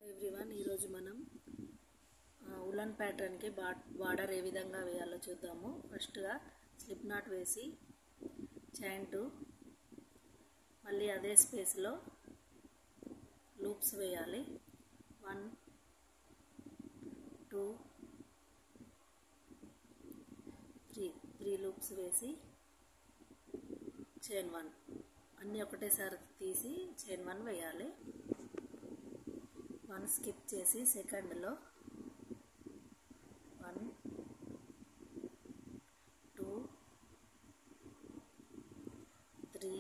everyone ఈరోజు మనం woollen ప్యాటర్న్కి బా బార్డర్ ఏ విధంగా వేయాలో చూద్దాము ఫస్ట్గా స్లిప్ నాట్ వేసి చైన్ టూ మళ్ళీ అదే స్పేస్లో లూప్స్ వేయాలి one two three three loops వేసి చైన్ వన్ అన్నీ ఒకటేసారి తీసి చైన్ వన్ వేయాలి వన్ స్కిప్ చేసి సెకండ్లో one two three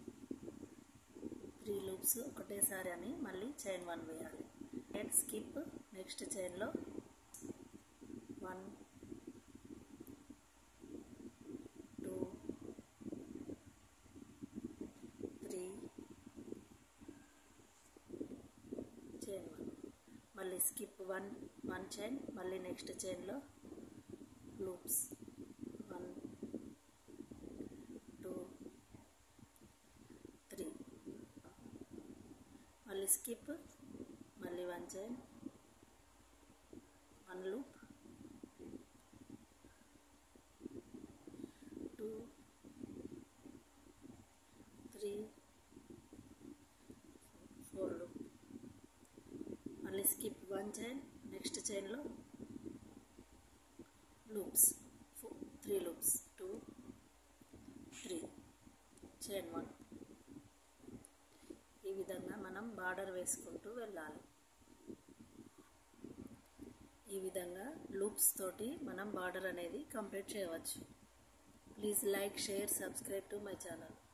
three loops ఒకటేసారి అని మళ్ళీ చైన్ వన్ వేయాలి అండ్ స్కిప్ నెక్స్ట్ చైన్లో one two three chain one మళ్ళీ స్కిప్ వన్ వన్ చైన్ మళ్ళీ నెక్స్ట్ చైన్లో లూప్స్ వన్ టూ త్రీ మళ్ళీ స్కిప్ మళ్ళీ one chain one loop two three four loop మళ్ళీ స్కిప్ వన్ చైన్ నెక్స్ట్ చైన్లో loops four three loops two three chain one ఈ విధంగా మనం బార్డర్ వేసుకుంటూ వెళ్ళాలి ఈ విధంగా లూప్స్ తోటి మనం బార్డర్ అనేది కంప్లీట్ చేయవచ్చు please like share subscribe to my channel